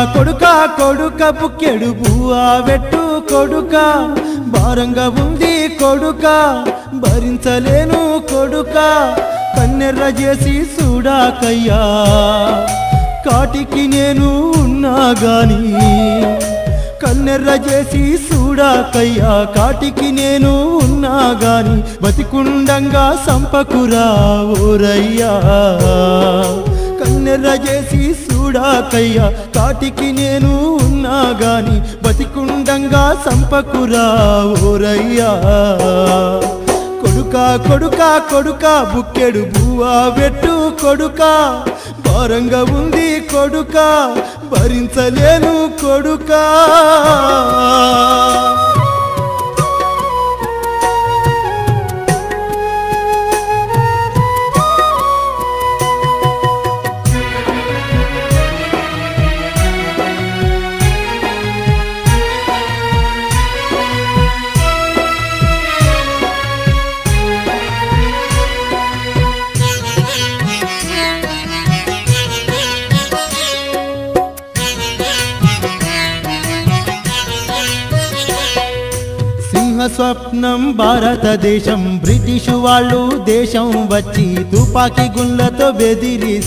కొడుక కొడుక బుక్కెడు బువ్వా వెట్టు కొడుక భారంగా ఉంది కొడుక భరించలేను కొడుక కన్నెర్ర చేసి చూడాకయ్యా కాటికి నేను ఉన్నా గాని కన్నెర్ర చేసి చూడాకయ్యా కాటికి నేను ఉన్నా గాని బతికుండంగా సంపకురా ఓరయ్యా కన్నెర్ర చేసి చూడాకయ్యా కాటికి నేను ఉన్నా గాని బతికుండంగా సంపకురా ఓరయ్యా కొడుక కొడుక కొడుక బుక్కెడు బువ్వా పెట్టు కొడుక భారంగా ఉంది కొడుక భరించలేను కొడుకా సింహ స్వప్నం భారతదేశం బ్రిటిష్ వాళ్ళు దేశం వచ్చి తుపాకీ గుళ్ళతో బెదిరి